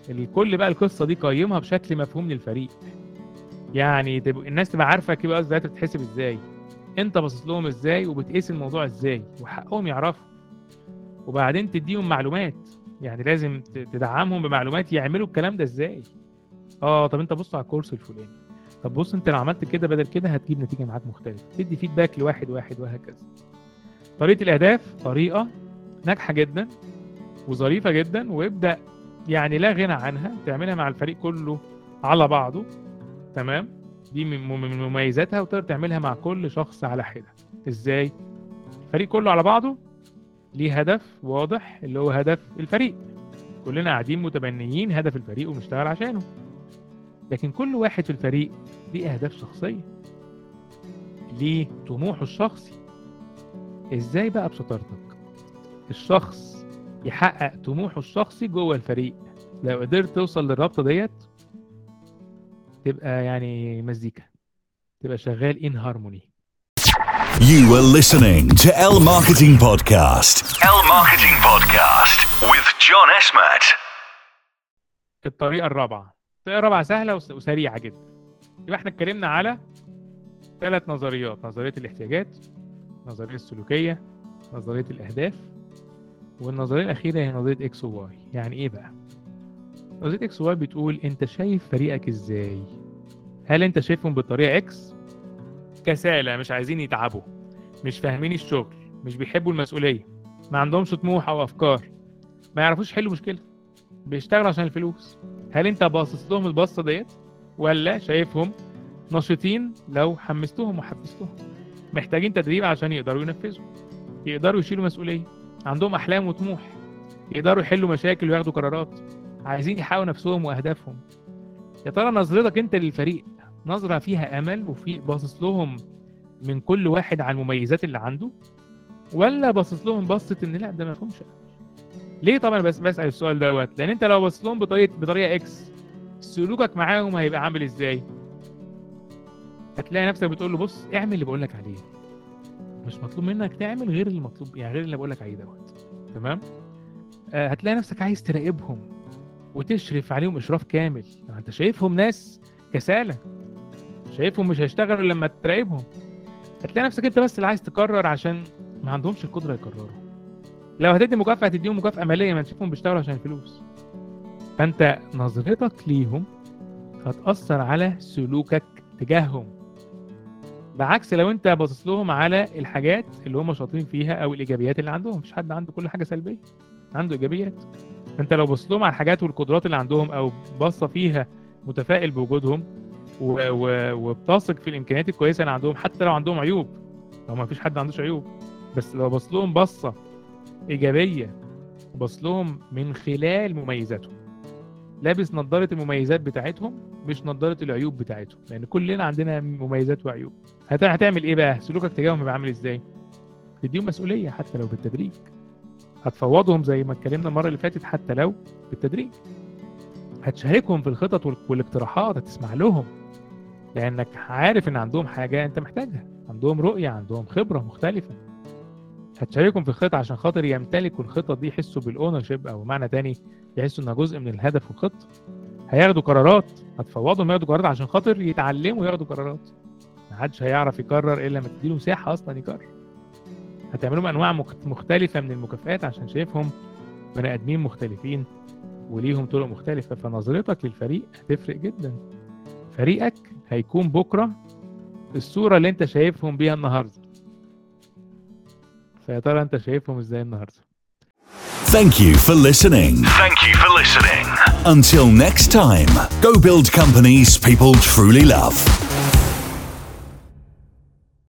الكل بقى القصه دي قيمها بشكل مفهوم للفريق يعني تبقى الناس تبقى عارفه كده ازاي بتتحسب ازاي انت باصص لهم ازاي وبتقيس الموضوع ازاي وحقهم يعرفوا وبعدين تديهم معلومات يعني لازم ت- تدعمهم بمعلومات يعملوا الكلام ده ازاي اه طب انت بص على الكورس الفلاني طب بص انت لو عملت كده بدل كده هتجيب نتيجه معاك مختلفه تدي فيدباك لواحد واحد وهكذا طريقه الاهداف طريقه ناجحه جدا وظريفه جدا وابدا يعني لا غنى عنها تعملها مع الفريق كله على بعضه تمام دي من من مميزاتها وتقدر تعملها مع كل شخص على حده ازاي الفريق كله على بعضه ليه هدف واضح اللي هو هدف الفريق كلنا قاعدين متبنيين هدف الفريق وبنشتغل عشانه لكن كل واحد في الفريق ليه اهداف شخصيه ليه طموحه الشخصي ازاي بقى بشطارتك الشخص يحقق طموحه الشخصي جوه الفريق لو قدرت توصل للرابطه ديت تبقى يعني مزيكا تبقى شغال ان هارموني You were listening to L Marketing Podcast. L Marketing Podcast with John Esmat. الطريقه الرابعه الطريقه الرابعه سهله وس- وسريعه جدا يبقى احنا اتكلمنا على ثلاث نظريات نظريه الاحتياجات النظريه السلوكيه نظريه الاهداف والنظريه الاخيره هي نظريه اكس وواي يعني ايه بقى نظريه اكس وواي بتقول انت شايف فريقك ازاي هل انت شايفهم بالطريقه اكس كسالى مش عايزين يتعبوا مش فاهمين الشغل مش بيحبوا المسؤوليه ما عندهمش طموح او افكار ما يعرفوش يحلوا مشكله بيشتغلوا عشان الفلوس هل انت باصص لهم البصه ديت ولا شايفهم نشيطين لو حمستهم وحفزتهم محتاجين تدريب عشان يقدروا ينفذوا يقدروا يشيلوا مسؤوليه عندهم احلام وطموح يقدروا يحلوا مشاكل وياخدوا قرارات عايزين يحققوا نفسهم واهدافهم يا ترى نظرتك انت للفريق نظره فيها امل وفي باصص لهم من كل واحد على المميزات اللي عنده ولا باصص لهم بصه ان لا ده ما فيهمش ليه طبعا بس بسال السؤال دوت لان انت لو بصيت لهم بطريقه بطريقه اكس سلوكك معاهم هيبقى عامل ازاي هتلاقي نفسك بتقول له بص اعمل اللي بقول لك عليه مش مطلوب منك تعمل غير اللي مطلوب يعني غير اللي بقول لك عليه دوت تمام آه هتلاقي نفسك عايز تراقبهم وتشرف عليهم اشراف كامل يعني انت شايفهم ناس كسالى شايفهم مش هيشتغلوا إلا لما تراقبهم هتلاقي نفسك انت بس اللي عايز تقرر عشان ما عندهمش القدره يقرروا لو هتدي مكافاه هتديهم مكافاه ماليه ما تشوفهم بيشتغلوا عشان الفلوس فانت نظرتك ليهم هتاثر على سلوكك تجاههم بعكس لو انت باصص لهم على الحاجات اللي هم شاطرين فيها او الايجابيات اللي عندهم مفيش حد عنده كل حاجه سلبيه عنده ايجابيات انت لو بصيت لهم على الحاجات والقدرات اللي عندهم او باصه فيها متفائل بوجودهم و... و... وبتثق في الامكانيات الكويسه اللي عندهم حتى لو عندهم عيوب لو ما فيش حد ما عندوش عيوب بس لو بص لهم بصه ايجابيه وبص لهم من خلال مميزاتهم لابس نظاره المميزات بتاعتهم مش نظاره العيوب بتاعتهم لان كلنا عندنا مميزات وعيوب هت... هتعمل ايه بقى سلوكك تجاههم يبقى عامل ازاي تديهم مسؤوليه حتى لو بالتدريج هتفوضهم زي ما اتكلمنا المره اللي فاتت حتى لو بالتدريج هتشاركهم في الخطط وال- والاقتراحات هتسمع لهم لانك عارف ان عندهم حاجه انت محتاجها عندهم رؤيه عندهم خبره مختلفه هتشاركهم في الخطه عشان خاطر يمتلكوا الخطه دي يحسوا بالاونر شيب او معنى تاني يحسوا انها جزء من الهدف والخطه هياخدوا قرارات هتفوضهم ياخدوا قرارات عشان خاطر يتعلموا ياخدوا قرارات محدش هيعرف يقرر الا لما تديله مساحه اصلا يقرر هتعمل لهم انواع مخت- مختلفه من المكافآت عشان شايفهم بني ادمين مختلفين وليهم طرق مختلفه فنظرتك للفريق هتفرق جدا فريقك هيكون بكره الصوره اللي انت شايفهم بيها النهارده فيا ترى انت شايفهم ازاي النهارده Thank you for listening. Thank you for listening. Until next time, go build companies people truly love.